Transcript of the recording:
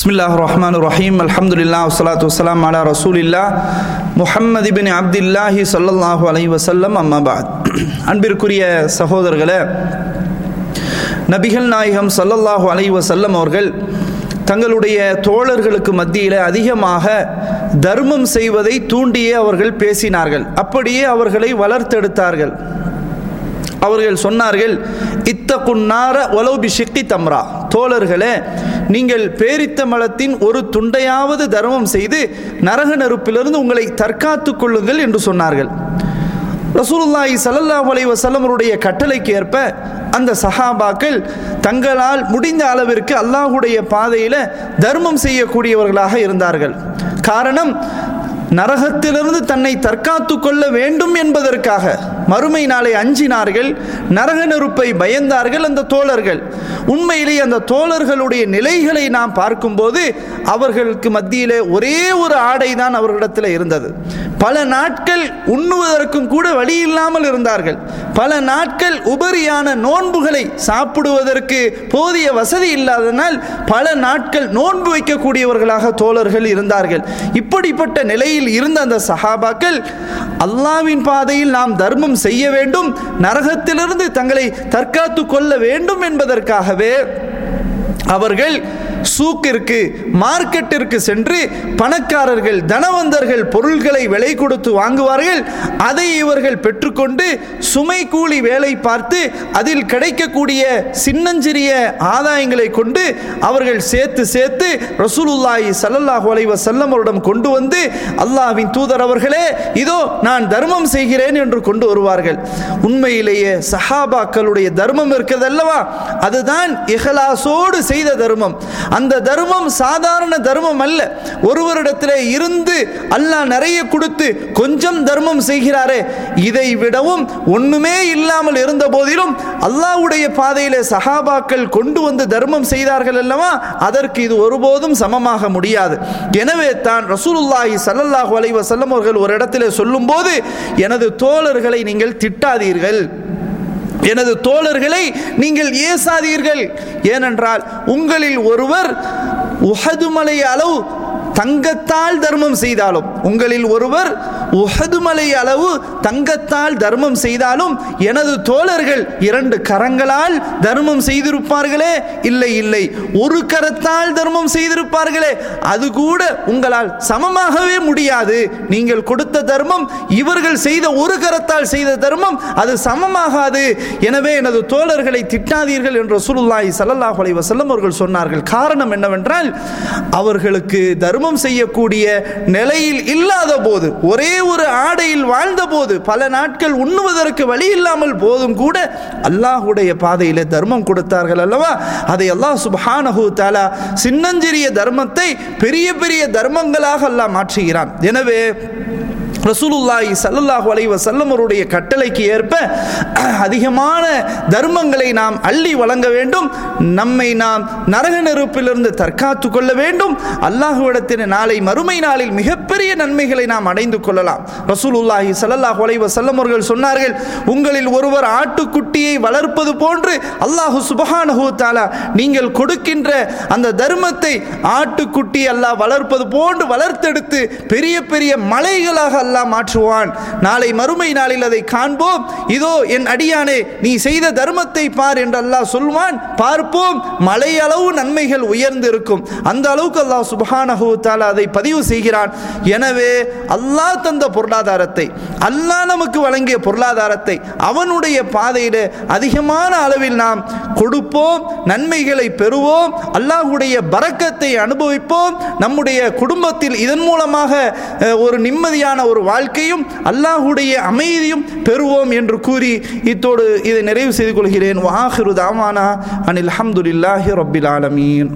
பிஸ்மில்லாஹ் ரஹ்மான் ரஹீம் அல்ஹம்துலில்லா வஸ்ஸலாத்து வஸ்ஸலாம் அலா ரசூலில்லா முஹம்மது பின் அப்துல்லாஹி ஸல்லல்லாஹு அலைஹி வஸல்லம் அம்மாபாத் அன்பிற்குரிய சகோதரர்களே நபிகள் நாயகம் ஸல்லல்லாஹு அலைஹி வஸல்லம் அவர்கள் தங்களுடைய தோழர்களுக்கு மத்தியில் அதிகமாக தர்மம் செய்வதை தூண்டியே அவர்கள் பேசினார்கள் அப்படியே அவர்களை வளர்த்தெடுத்தார்கள் அவர்கள் சொன்னார்கள் இத்தகுன்னார ஒலௌபி ஷிக்கி தம்ரா தோழர்களே நீங்கள் பேரித்த மலத்தின் ஒரு துண்டையாவது தர்மம் செய்து நரக நெருப்பிலிருந்து உங்களை தற்காத்து கொள்ளுங்கள் என்று சொன்னார்கள் ரசூலுல்லாஹி ஸல்லல்லாஹு அலைஹி வஸல்லமருடைய கட்டளைக்கு ஏற்ப அந்த சஹாபாக்கள் தங்களால் முடிந்த அளவிற்கு அல்லாஹுடைய பாதையில் தர்மம் செய்யக்கூடியவர்களாக இருந்தார்கள் காரணம் நரகத்திலிருந்து தன்னை தற்காத்து கொள்ள வேண்டும் என்பதற்காக மறுமை நாளை அஞ்சினார்கள் நரக நெருப்பை பயந்தார்கள் அந்த தோழர்கள் உண்மையிலே அந்த தோழர்களுடைய நிலைகளை நாம் பார்க்கும்போது அவர்களுக்கு மத்தியிலே ஒரே ஒரு ஆடை தான் அவர்களிடத்தில் இருந்தது பல நாட்கள் உண்ணுவதற்கும் கூட வழி இல்லாமல் இருந்தார்கள் பல நாட்கள் உபரியான நோன்புகளை சாப்பிடுவதற்கு போதிய வசதி இல்லாதனால் பல நாட்கள் நோன்பு வைக்கக்கூடியவர்களாக தோழர்கள் இருந்தார்கள் இப்படிப்பட்ட நிலையில் இருந்த அந்த சஹாபாக்கள் அல்லாவின் பாதையில் நாம் தர்மம் செய்ய வேண்டும் நரகத்திலிருந்து தங்களை தற்காத்து கொள்ள வேண்டும் என்பதற்காகவே அவர்கள் சூக்கிற்கு மார்க்கெட்டிற்கு சென்று பணக்காரர்கள் தனவந்தர்கள் பொருள்களை விலை கொடுத்து வாங்குவார்கள் அதை இவர்கள் பெற்றுக்கொண்டு சுமை கூலி வேலை பார்த்து அதில் கிடைக்கக்கூடிய சின்னஞ்சிறிய ஆதாயங்களை கொண்டு அவர்கள் சேர்த்து சேர்த்து ரசூலுல்லாஹி சல்லல்லாஹு அலைஹி வஸல்லம் அவரிடம் கொண்டு வந்து அல்லாஹ்வின் தூதர் அவர்களே இதோ நான் தர்மம் செய்கிறேன் என்று கொண்டு வருவார்கள் உண்மையிலேயே சஹாபாக்களுடைய தர்மம் இருக்கிறது அல்லவா அதுதான் இஹலாசோடு செய்த தர்மம் அந்த தர்மம் சாதாரண தர்மம் அல்ல ஒருவரிடத்தில் இருந்து அல்லாஹ் நிறைய கொடுத்து கொஞ்சம் தர்மம் செய்கிறாரே இதை விடவும் ஒண்ணுமே இல்லாமல் இருந்த போதிலும் அல்லாஹ்வுடைய பாதையிலே சஹாபாக்கள் கொண்டு வந்து தர்மம் செய்தார்கள் அல்லவா அதற்கு இது ஒருபோதும் சமமாக முடியாது எனவே தான் ரசூலுல்லாஹி ஸல்லல்லாஹு அலைஹி வஸல்லம் அவர்கள் ஒரு இடத்திலே சொல்லும்போது எனது தோழர்களை நீங்கள் திட்டாதீர்கள் எனது தோழர்களை நீங்கள் ஏசாதீர்கள் ஏனென்றால் உங்களில் ஒருவர் உஹதுமலை அளவு தங்கத்தால் தர்மம் செய்தாலும் உங்களில் ஒருவர் உஹதுமலை அளவு தங்கத்தால் தர்மம் செய்தாலும் எனது தோழர்கள் இரண்டு கரங்களால் தர்மம் செய்திருப்பார்களே இல்லை இல்லை ஒரு கரத்தால் தர்மம் செய்திருப்பார்களே அது கூட உங்களால் சமமாகவே முடியாது நீங்கள் கொடுத்த தர்மம் இவர்கள் செய்த ஒரு கரத்தால் செய்த தர்மம் அது சமமாகாது எனவே எனது தோழர்களை திட்டாதீர்கள் என்று ரசூலுல்லாஹி ஸல்லல்லாஹு அலைஹி வஸல்லம் அவர்கள் சொன்னார்கள் காரணம் என்னவென்றால் அவர்களுக்கு தர்மம் செய்யக்கூடிய நிலையில் இல்லாத போது ஒரே ஒரு ஆடையில் வாழ்ந்த போது பல நாட்கள் உண்ணுவதற்கு வழி இல்லாமல் போதும் கூட அல்லாஹுடைய பாதையிலே தர்மம் கொடுத்தார்கள் அல்லவா அதை அல்லாஹ் சுப்ஹானஹு தஆலா சின்னஞ்சிறிய தர்மத்தை பெரிய பெரிய தர்மங்களாக அல்லாஹ் மாற்றுகிறான் எனவே ரசூலுல்லாஹி சல்லல்லாஹு அலைஹி வஸல்லம் அவருடைய கட்டளைக்கு ஏற்ப அதிகமான தர்மங்களை நாம் அள்ளி வழங்க வேண்டும் நம்மை நாம் நரக நெருப்பிலிருந்து தற்காத்து கொள்ள வேண்டும் அல்லாஹுவிடத்தில் நாளை மறுமை நாளில் மிகப்பெரிய நன்மைகளை நாம் அடைந்து கொள்ளலாம் ரசூலுல்லாஹி சல்லல்லாஹு அலைஹி வஸல்லம் அவர்கள் சொன்னார்கள் உங்களில் ஒருவர் ஆட்டுக்குட்டியை வளர்ப்பது போன்று அல்லாஹு சுபஹானஹு தஆலா நீங்கள் கொடுக்கின்ற அந்த தர்மத்தை ஆட்டுக்குட்டி அல்லாஹ் வளர்ப்பது போன்று வளர்த்தெடுத்து பெரிய பெரிய மலைகளாக அல்லாஹ் மாற்றுவான் நாளை மறுமை நாளில் அதை காண்போம் இதோ என் அடியானே நீ செய்த தர்மத்தை பார் என்று அல்லாஹ் சொல்வான் பார்ப்போம் மலை அளவு நன்மைகள் உயர்ந்து இருக்கும் அந்த அளவுக்கு அல்லாஹ் சுபஹானஹு தஆலா அதை பதிவு செய்கிறான் எனவே அல்லாஹ் தந்த பொருளாதாரத்தை அல்லாஹ் நமக்கு வழங்கிய பொருளாதாரத்தை அவனுடைய பாதையில் அதிகமான அளவில் நாம் கொடுப்போம் நன்மைகளை பெறுவோம் அல்லாஹுடைய பறக்கத்தை அனுபவிப்போம் நம்முடைய குடும்பத்தில் இதன் மூலமாக அஹ், ஒரு நிம்மதியான ஒரு வாழ்க்கையும் அல்லாஹுடைய அமைதியும் பெறுவோம் என்று கூறி இத்தோடு இதை நிறைவு செய்து கொள்கிறேன் வாஹிரு தாமானா அனில் அஹமதுல்லாஹி ரப்பில் ஆலமீன்